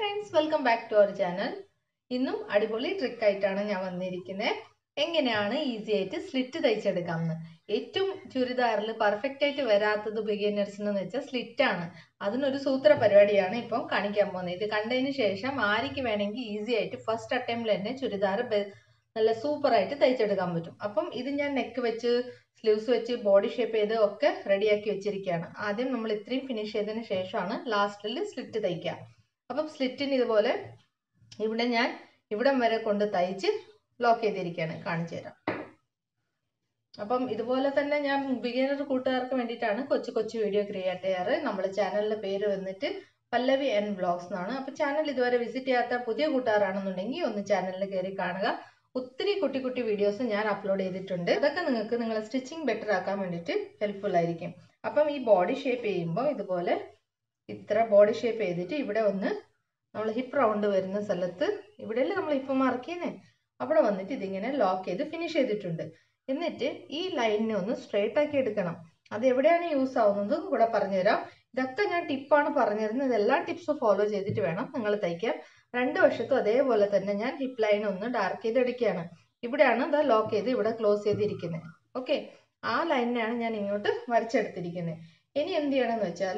friends welcome back to our channel ഇന്നും അടിപൊളി trick ആയിട്ടാണ് ഞാൻ വന്നിരിക്കുന്നത് എങ്ങനെയാണ് ഈസി ആയിട്ട് സ്ലിറ്റ് തയ്ച്ചെടുക്കാമെന്ന് ഏറ്റവും ചുരിദാറിൽ പെർഫെക്റ്റ് ആയിട്ട് വരാത്തത് ബിഗിനേഴ്സിന് എന്ന് വെച്ചാൽ സ്ലിറ്റ് ആണ് അതിനൊരു സൂത്ര പരിപാടിയാണ് ഇപ്പം കാണിക്കാൻ പോകുന്നത് ഇത് കണ്ടതിന് ശേഷം ആർക്ക് വേണമെങ്കിൽ ഈസി ആയിട്ട് ഫസ്റ്റ് അറ്റംപ്റ്റിൽ തന്നെ ചുരിദാർ നല്ല സൂപ്പർ ആയിട്ട് തയ്ച്ചെടുക്കാൻ പറ്റും അപ്പം ഇത് ഞാൻ നെക്ക് വെച്ച് സ്ലീവ്സ് വെച്ച് ബോഡി ഷേപ്പ് ചെയ്ത് ഒക്കെ റെഡിയാക്കി വെച്ചിരിക്കുകയാണ് ആദ്യം നമ്മൾ ഇത്രയും ഫിനിഷ് ചെയ്തതിന് ശേഷമാണ് ലാസ്റ്റിൽ സ്ലിറ്റ് തയ്ക്കുക അപ്പം സ്ലിറ്റിന് ഇതുപോലെ ഇവിടെ ഞാൻ ഇവിടം വരെ കൊണ്ട് തയ്ച്ച് ലോക്ക് ചെയ്തിരിക്കുകയാണ് കാണിച്ചു തരാം അപ്പം ഇതുപോലെ തന്നെ ഞാൻ ബിഗിനർ കൂട്ടുകാർക്ക് വേണ്ടിയിട്ടാണ് കൊച്ചു കൊച്ചു വീഡിയോ ക്രിയേറ്റ് ചെയ്യാറ് നമ്മുടെ ചാനലിന്റെ പേര് വന്നിട്ട് പല്ലവി ആൻഡ് വ്ളോഗ്സ് എന്നാണ് അപ്പൊ ചാനൽ ഇതുവരെ വിസിറ്റ് ചെയ്യാത്ത പുതിയ കൂട്ടുകാരാണെന്നുണ്ടെങ്കിൽ ഒന്ന് ചാനലിൽ കയറി കാണുക ഒത്തിരി കുട്ടി കുട്ടി വീഡിയോസ് ഞാൻ അപ്ലോഡ് ചെയ്തിട്ടുണ്ട് അതൊക്കെ നിങ്ങൾക്ക് നിങ്ങളെ സ്റ്റിച്ചിങ് ബെറ്റർ ആക്കാൻ വേണ്ടിയിട്ട് ഹെൽപ്ഫുൾ ആയിരിക്കും അപ്പം ഈ ബോഡി ഷേപ്പ് ചെയ്യുമ്പോൾ ഇതുപോലെ ഇത്ര ബോഡി ഷേപ്പ് ചെയ്തിട്ട് ഇവിടെ ഒന്ന് നമ്മൾ ഹിപ്പ് റൗണ്ട് വരുന്ന സ്ഥലത്ത് ഇവിടെയല്ലേ നമ്മൾ ഹിപ്പ് മാർക്ക് ചെയ്യുന്നേ അവിടെ വന്നിട്ട് ഇതിങ്ങനെ ലോക്ക് ചെയ്ത് ഫിനിഷ് ചെയ്തിട്ടുണ്ട് എന്നിട്ട് ഈ ലൈനിനെ ഒന്ന് സ്ട്രേറ്റ് ആക്കി എടുക്കണം അത് എവിടെയാണ് യൂസ് ആവുന്നതും കൂടെ പറഞ്ഞുതരാം ഇതൊക്കെ ഞാൻ ടിപ്പാണ് പറഞ്ഞിരുന്നത് ഇതെല്ലാം ടിപ്സ് ഫോളോ ചെയ്തിട്ട് വേണം നിങ്ങൾ തയ്ക്കാൻ രണ്ട് വശത്തും അതേപോലെ തന്നെ ഞാൻ ഹിപ്പ് ലൈൻ ഒന്ന് ഡാർക്ക് ചെയ്തെടുക്കുകയാണ് ഇവിടെയാണ് ഇത് ലോക്ക് ചെയ്ത് ഇവിടെ ക്ലോസ് ചെയ്തിരിക്കുന്നത് ഓക്കെ ആ ലൈനിനെയാണ് ഞാൻ ഇങ്ങോട്ട് വരച്ചെടുത്തിരിക്കുന്നത് ഇനി എന്ത് ചെയ്യണമെന്ന് വെച്ചാൽ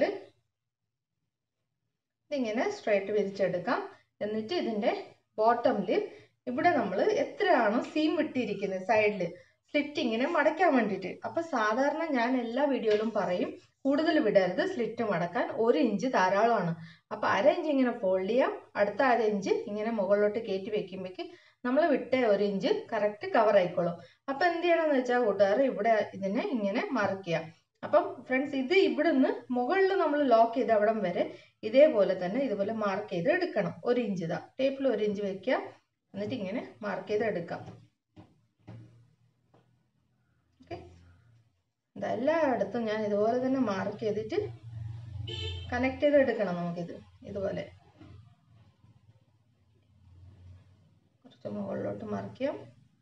ഇതിങ്ങനെ സ്ട്രൈറ്റ് വിരിച്ചെടുക്കാം എന്നിട്ട് ഇതിൻ്റെ ബോട്ടമിൽ ഇവിടെ നമ്മൾ എത്രയാണോ സീം വിട്ടിരിക്കുന്നത് സൈഡിൽ സ്ലിറ്റ് ഇങ്ങനെ മടക്കാൻ വേണ്ടിയിട്ട് അപ്പൊ സാധാരണ ഞാൻ എല്ലാ വീഡിയോയിലും പറയും കൂടുതൽ വിടരുത് സ്ലിറ്റ് മടക്കാൻ ഒരു ഇഞ്ച് ധാരാളമാണ് അപ്പൊ അര ഇഞ്ച് ഇങ്ങനെ ഫോൾഡ് ചെയ്യാം അടുത്ത അര ഇഞ്ച് ഇങ്ങനെ മുകളിലോട്ട് കയറ്റി വെക്കുമ്പോഴേക്ക് നമ്മൾ വിട്ട ഒരു ഇഞ്ച് കറക്റ്റ് കവർ ആയിക്കോളും അപ്പൊ എന്ത് ചെയ്യണമെന്ന് വെച്ചാൽ കൂട്ടുകാർ ഇവിടെ ഇതിനെ ഇങ്ങനെ മാർക്ക് ചെയ്യാം അപ്പം ഫ്രണ്ട്സ് ഇത് ഇവിടുന്ന് മുകളിൽ നമ്മൾ ലോക്ക് ചെയ്ത് അവിടം വരെ ഇതേപോലെ തന്നെ ഇതുപോലെ മാർക്ക് ചെയ്ത് എടുക്കണം ഒരു ഇഞ്ച് ഇതാ ടേപ്പിൽ ഒരു ഇഞ്ച് വെക്കുക എന്നിട്ട് ഇങ്ങനെ മാർക്ക് ചെയ്ത് എടുക്കാം ഓക്കെ എല്ലായിടത്തും ഞാൻ ഇതുപോലെ തന്നെ മാർക്ക് ചെയ്തിട്ട് കണക്ട് ചെയ്ത് എടുക്കണം നമുക്കിത് ഇതുപോലെ കുറച്ച് മുകളിലോട്ട് മാർക്ക് ചെയ്യാം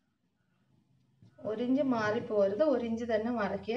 ഒരു ഇഞ്ച് മാറിപ്പോരുത് ഒരു ഇഞ്ച് തന്നെ മറക്കുക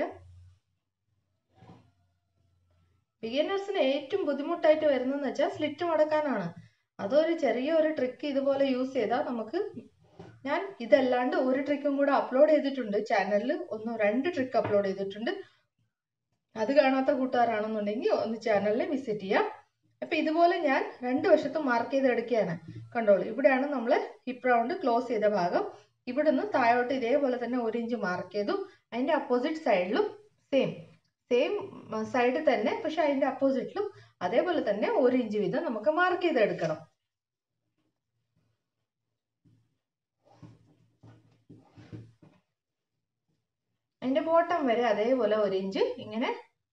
ബിഗിനേഴ്സിന് ഏറ്റവും ബുദ്ധിമുട്ടായിട്ട് വരുന്നതെന്ന് വെച്ചാൽ സ്ലിറ്റ് മടക്കാനാണ് അതൊരു ചെറിയ ഒരു ട്രിക്ക് ഇതുപോലെ യൂസ് ചെയ്താൽ നമുക്ക് ഞാൻ ഇതല്ലാണ്ട് ഒരു ട്രിക്കും കൂടെ അപ്ലോഡ് ചെയ്തിട്ടുണ്ട് ചാനലിൽ ഒന്ന് രണ്ട് ട്രിക്ക് അപ്ലോഡ് ചെയ്തിട്ടുണ്ട് അത് കാണാത്ത കൂട്ടുകാരാണെന്നുണ്ടെങ്കിൽ ഒന്ന് ചാനലിൽ വിസിറ്റ് ചെയ്യാം അപ്പൊ ഇതുപോലെ ഞാൻ രണ്ട് വശത്തും മാർക്ക് ചെയ്ത് എടുക്കുകയാണ് കണ്ടോളൂ ഇവിടെയാണ് നമ്മൾ ഹിപ്പ് റൗണ്ട് ക്ലോസ് ചെയ്ത ഭാഗം ഇവിടുന്ന് താഴോട്ട് ഇതേപോലെ തന്നെ ഒരു ഇഞ്ച് മാർക്ക് ചെയ്തു അതിന്റെ അപ്പോസിറ്റ് സൈഡിലും സെയിം സെയിം സൈഡ് തന്നെ പക്ഷെ അതിന്റെ അപ്പോസിറ്റിലും അതേപോലെ തന്നെ ഒരു ഇഞ്ച് വീതം നമുക്ക് മാർക്ക് ചെയ്തെടുക്കണം അതിന്റെ ബോട്ടം വരെ അതേപോലെ ഒരു ഇഞ്ച് ഇങ്ങനെ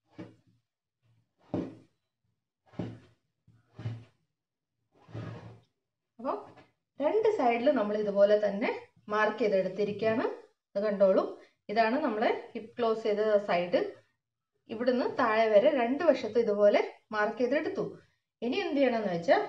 അപ്പോൾ രണ്ട് സൈഡിലും നമ്മൾ ഇതുപോലെ തന്നെ മാർക്ക് ചെയ്തെടുത്തിരിക്കുകയാണ് അത് കണ്ടോളൂ ഇതാണ് നമ്മളെ ഹിപ്പ് ക്ലോസ് ചെയ്ത സൈഡ് ഇവിടുന്ന് താഴെ വരെ രണ്ട് വശത്ത് ഇതുപോലെ മാർക്ക് ചെയ്തെടുത്തു ഇനി എന്ത് ചെയ്യണമെന്ന് വെച്ചാൽ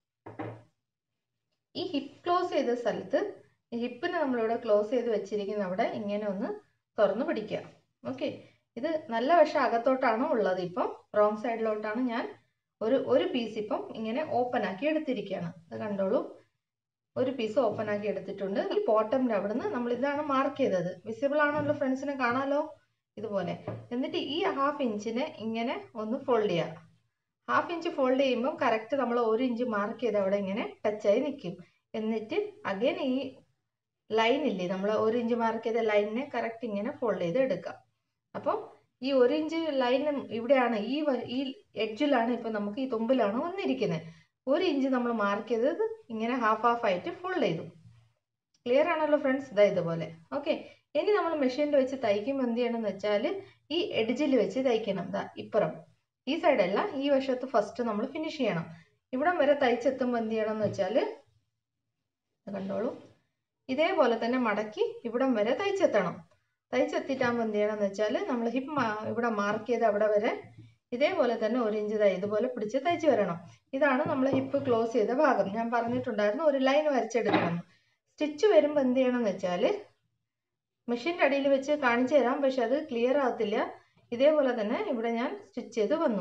ഈ ഹിപ്പ് ക്ലോസ് ചെയ്ത സ്ഥലത്ത് ഈ ഹിപ്പിനെ നമ്മളിവിടെ ക്ലോസ് ചെയ്ത് വെച്ചിരിക്കുന്ന അവിടെ ഇങ്ങനെ ഒന്ന് തുറന്ന് പിടിക്കുക ഓക്കെ ഇത് നല്ല വശം അകത്തോട്ടാണ് ഉള്ളത് ഇപ്പം റോങ് സൈഡിലോട്ടാണ് ഞാൻ ഒരു ഒരു പീസ് ഇപ്പം ഇങ്ങനെ ഓപ്പൺ ആക്കി എടുത്തിരിക്കുകയാണ് ഇത് കണ്ടോളൂ ഒരു പീസ് ഓപ്പൺ ആക്കി എടുത്തിട്ടുണ്ട് ഈ ബോട്ടമിൻ്റെ അവിടുന്ന് നമ്മൾ ഇതാണ് മാർക്ക് ചെയ്തത് വിസിബിൾ ആണല്ലോ ഫ്രണ്ട്സിനെ കാണാലോ ഇതുപോലെ എന്നിട്ട് ഈ ഹാഫ് ഇഞ്ചിനെ ഇങ്ങനെ ഒന്ന് ഫോൾഡ് ചെയ്യുക ഹാഫ് ഇഞ്ച് ഫോൾഡ് ചെയ്യുമ്പോൾ കറക്റ്റ് നമ്മൾ ഒരു ഇഞ്ച് മാർക്ക് ചെയ്ത് അവിടെ ഇങ്ങനെ ടച്ചായി നിൽക്കും എന്നിട്ട് അഗൈൻ ഈ ലൈൻ ഇല്ലേ നമ്മൾ ഒരു ഇഞ്ച് മാർക്ക് ചെയ്ത ലൈനിനെ കറക്റ്റ് ഇങ്ങനെ ഫോൾഡ് ചെയ്ത് എടുക്കാം അപ്പം ഈ ഒരു ഇഞ്ച് ലൈൻ ഇവിടെയാണ് ഈ ഈ എഡ്ജിലാണ് ഇപ്പം നമുക്ക് ഈ തുമ്പിലാണ് വന്നിരിക്കുന്നത് ഒരു ഇഞ്ച് നമ്മൾ മാർക്ക് ചെയ്തത് ഇങ്ങനെ ഹാഫ് ഹാഫ് ആയിട്ട് ഫോൾഡ് ചെയ്തു ക്ലിയർ ആണല്ലോ ഫ്രണ്ട്സ് ഇതാ ഇതുപോലെ ഓക്കെ ഇനി നമ്മൾ മെഷീനിൽ വെച്ച് തയ്ക്കുമ്പോൾ എന്ത് ചെയ്യണം എന്ന് വെച്ചാൽ ഈ എഡ്ജിൽ വെച്ച് തയ്ക്കണം ദാ ഇപ്പുറം ഈ സൈഡല്ല ഈ വശത്ത് ഫസ്റ്റ് നമ്മൾ ഫിനിഷ് ചെയ്യണം ഇവിടം വരെ തയ്ച്ചെത്തുമ്പോൾ എന്ത് ചെയ്യണം എന്ന് വെച്ചാൽ കണ്ടോളൂ ഇതേപോലെ തന്നെ മടക്കി ഇവിടം വരെ തയ്ച്ചെത്തണം തയ്ച്ചെത്തിയിട്ടാകുമ്പോൾ എന്ത് ചെയ്യണം എന്ന് വെച്ചാൽ നമ്മൾ ഹിപ്പ് ഇവിടെ മാർക്ക് ചെയ്ത് അവിടെ വരെ ഇതേപോലെ തന്നെ ഒരു ഇഞ്ച് തൈ ഇതുപോലെ പിടിച്ച് തയ്ച്ച് വരണം ഇതാണ് നമ്മൾ ഹിപ്പ് ക്ലോസ് ചെയ്ത ഭാഗം ഞാൻ പറഞ്ഞിട്ടുണ്ടായിരുന്നു ഒരു ലൈൻ വരച്ചെടുക്കണം സ്റ്റിച്ച് വരുമ്പോൾ എന്ത് ചെയ്യണം എന്ന് വെച്ചാൽ മെഷീൻ്റെ അടിയിൽ വെച്ച് കാണിച്ചു തരാം പക്ഷെ അത് ക്ലിയർ ആകത്തില്ല ഇതേപോലെ തന്നെ ഇവിടെ ഞാൻ സ്റ്റിച്ച് ചെയ്ത് വന്നു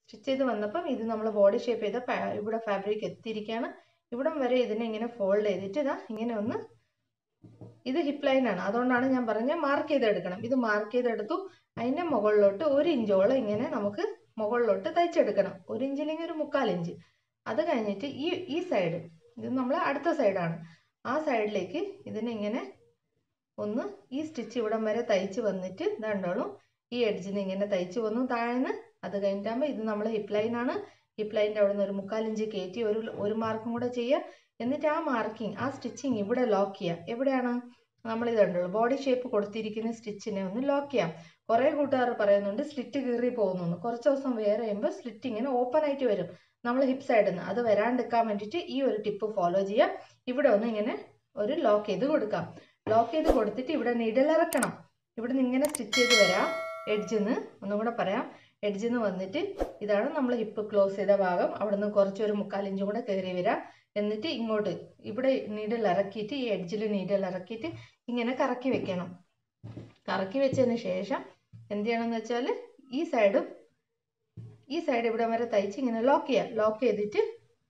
സ്റ്റിച്ച് ചെയ്ത് വന്നപ്പം ഇത് നമ്മൾ ബോഡി ഷേപ്പ് ചെയ്ത ഫാ- ഇവിടെ ഫാബ്രിക് എത്തിയിരിക്കുകയാണ് ഇവിടം വരെ ഇതിനെ ഇങ്ങനെ ഫോൾഡ് ചെയ്തിട്ട് ഇതാ ഇങ്ങനെ ഒന്ന് ഇത് ഹിപ്പ് ലൈൻ ആണ് അതുകൊണ്ടാണ് ഞാൻ പറഞ്ഞ മാർക്ക് ചെയ്തെടുക്കണം ഇത് മാർക്ക് ചെയ്തെടുത്തു അതിന്റെ മുകളിലോട്ട് ഒരു ഇഞ്ചോളം ഇങ്ങനെ നമുക്ക് മുകളിലോട്ട് തയ്ച്ചെടുക്കണം ഒരു ഇഞ്ചില്ലെങ്കിൽ ഒരു മുക്കാൽ ഇഞ്ച് അത് കഴിഞ്ഞിട്ട് ഈ ഈ സൈഡ് ഇത് നമ്മൾ അടുത്ത സൈഡാണ് ആ സൈഡിലേക്ക് ഇതിനെ ഇങ്ങനെ ഒന്ന് ഈ സ്റ്റിച്ച് ഇവിടം വരെ തയ്ച്ച് വന്നിട്ട് ഇതാണ്ടോളൂ ഈ എഡ്ജിന് ഇങ്ങനെ തയ്ച്ച് വന്നു താഴ്ന്ന് അത് കഴിഞ്ഞിട്ടാകുമ്പോൾ ഇത് നമ്മൾ ഹിപ്പ് ലൈൻ ആണ് ഹിപ്പ് ലൈനിൻ്റെ അവിടെ നിന്ന് ഒരു മുക്കാൽ ഇഞ്ച് കയറ്റി ഒരു ഒരു മാർക്കും കൂടെ ചെയ്യുക എന്നിട്ട് ആ മാർക്കിംഗ് ആ സ്റ്റിച്ചിങ് ഇവിടെ ലോക്ക് ചെയ്യുക എവിടെയാണ് നമ്മൾ ഇത് കണ്ടുള്ളൂ ബോഡി ഷേപ്പ് കൊടുത്തിരിക്കുന്ന സ്റ്റിച്ചിനെ ഒന്ന് ലോക്ക് ചെയ്യാം കുറേ കൂട്ടുകാർ പറയുന്നുണ്ട് സ്ലിറ്റ് കീറി പോകുന്നു കുറച്ച് ദിവസം വേറെ ചെയ്യുമ്പോൾ സ്ലിറ്റ് ഇങ്ങനെ ഓപ്പൺ ആയിട്ട് വരും നമ്മൾ ഹിപ്പ് സൈഡിൽ നിന്ന് അത് വരാണ്ടിരിക്കാൻ വേണ്ടിയിട്ട് ഈ ഒരു ടിപ്പ് ഫോളോ ചെയ്യാം ഇവിടെ ഒന്ന് ഇങ്ങനെ ഒരു ലോക്ക് ചെയ്ത് കൊടുക്കാം ലോക്ക് ചെയ്ത് കൊടുത്തിട്ട് ഇവിടെ നീഡിൽ ഇറക്കണം ഇവിടെ നിന്ന് ഇങ്ങനെ സ്റ്റിച്ച് ചെയ്ത് വരാം എഡ്ജിൽ നിന്ന് ഒന്നും കൂടെ പറയാം എഡ്ജിൽ നിന്ന് വന്നിട്ട് ഇതാണ് നമ്മൾ ഹിപ്പ് ക്ലോസ് ചെയ്ത ഭാഗം അവിടെ നിന്ന് കുറച്ച് ഒരു മുക്കാൽ ഇഞ്ചും കൂടെ കയറി വരാം എന്നിട്ട് ഇങ്ങോട്ട് ഇവിടെ നീഡിൽ ഇറക്കിയിട്ട് ഈ എഡ്ജിൽ നീഡിൽ ഇറക്കിയിട്ട് ഇങ്ങനെ കറക്കി വെക്കണം കറക്കി വെച്ചതിന് ശേഷം എന്ത് ചെയ്യണമെന്ന് വെച്ചാൽ ഈ സൈഡും ഈ സൈഡ് ഇവിടെ വരെ തയ്ച്ച് ഇങ്ങനെ ലോക്ക് ചെയ്യാം ലോക്ക് ചെയ്തിട്ട്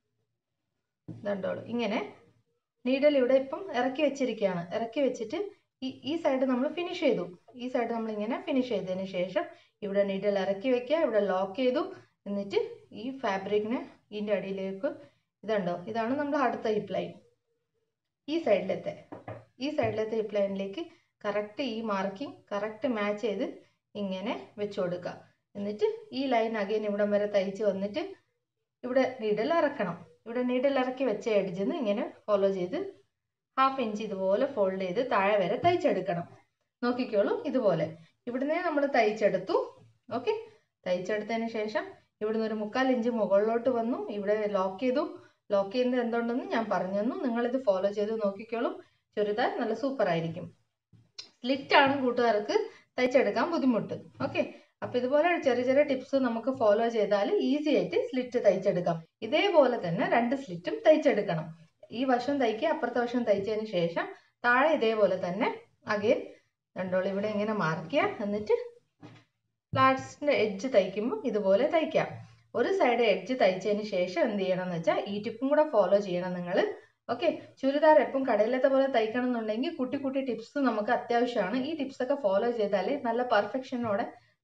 ഇതുണ്ടോളൂ ഇങ്ങനെ നീഡൽ ഇവിടെ ഇപ്പം ഇറക്കി വെച്ചിരിക്കുകയാണ് ഇറക്കി വെച്ചിട്ട് ഈ ഈ സൈഡ് നമ്മൾ ഫിനിഷ് ചെയ്തു ഈ സൈഡ് നമ്മൾ ഇങ്ങനെ ഫിനിഷ് ചെയ്തതിന് ശേഷം ഇവിടെ നീഡൽ ഇറക്കി വെക്കുക ഇവിടെ ലോക്ക് ചെയ്തു എന്നിട്ട് ഈ ഫാബ്രിക്കിനെ ഇതിൻ്റെ അടിയിലേക്ക് ഇതുണ്ടോ ഇതാണ് നമ്മൾ അടുത്ത ഹിപ്പ് ലൈൻ ഈ സൈഡിലത്തെ ഈ സൈഡിലത്തെ ഹിപ്പ് ലൈനിലേക്ക് കറക്റ്റ് ഈ മാർക്കിംഗ് കറക്റ്റ് മാച്ച് ചെയ്ത് ഇങ്ങനെ വെച്ച് കൊടുക്കുക എന്നിട്ട് ഈ ലൈൻ അഗൈൻ ഇവിടം വരെ തയ്ച്ച് വന്നിട്ട് ഇവിടെ നീഡിൽ ഇറക്കണം ഇവിടെ നീഡിൽ ഇറക്കി വെച്ച എഡ്ജിന്ന് ഇങ്ങനെ ഫോളോ ചെയ്ത് ഹാഫ് ഇഞ്ച് ഇതുപോലെ ഫോൾഡ് ചെയ്ത് താഴെ വരെ തയ്ച്ചെടുക്കണം നോക്കിക്കോളൂ ഇതുപോലെ ഇവിടുന്ന് നമ്മൾ തയ്ച്ചെടുത്തു ഓക്കെ തയ്ച്ചെടുത്തതിന് ശേഷം ഇവിടുന്ന് ഒരു മുക്കാൽ ഇഞ്ച് മുകളിലോട്ട് വന്നു ഇവിടെ ലോക്ക് ചെയ്തു ലോക്ക് ചെയ്യുന്നത് എന്തുകൊണ്ടെന്ന് ഞാൻ പറഞ്ഞു തന്നു നിങ്ങളിത് ഫോളോ ചെയ്ത് നോക്കിക്കോളൂ ചുരിദാർ നല്ല സൂപ്പർ ആയിരിക്കും സ്ലിറ്റ് ആണ് കൂട്ടുകാർക്ക് തയ്ച്ചെടുക്കാൻ ബുദ്ധിമുട്ട് ഓക്കെ അപ്പൊ ഇതുപോലെ ചെറിയ ചെറിയ ടിപ്സ് നമുക്ക് ഫോളോ ചെയ്താൽ ഈസി ആയിട്ട് സ്ലിറ്റ് തയ്ച്ചെടുക്കാം ഇതേപോലെ തന്നെ രണ്ട് സ്ലിറ്റും തയ്ച്ചെടുക്കണം ഈ വശം തയ്ക്കുക അപ്പുറത്തെ വശം തയ്ച്ചതിന് ശേഷം താഴെ ഇതേപോലെ തന്നെ അഗൈൻ രണ്ടോളം ഇവിടെ ഇങ്ങനെ മാർക്ക് ചെയ്യുക എന്നിട്ട് ലാസ്റ്റിന്റെ എഡ്ജ് തയ്ക്കുമ്പോൾ ഇതുപോലെ തയ്ക്കാം ഒരു സൈഡ് എഡ്ജ് തയ്ച്ചതിന് ശേഷം എന്ത് ചെയ്യണം എന്ന് വെച്ചാൽ ഈ ടിപ്പും കൂടെ ഫോളോ ചെയ്യണം നിങ്ങൾ ഓക്കെ ചുരിദാർ എപ്പം കടയിലത്തെ പോലെ തയ്ക്കണം എന്നുണ്ടെങ്കിൽ കുട്ടി കുട്ടി ടിപ്സ് നമുക്ക് അത്യാവശ്യമാണ് ഈ ടിപ്സ് ഒക്കെ ഫോളോ ചെയ്താൽ നല്ല പെർഫെക്ഷനോടെ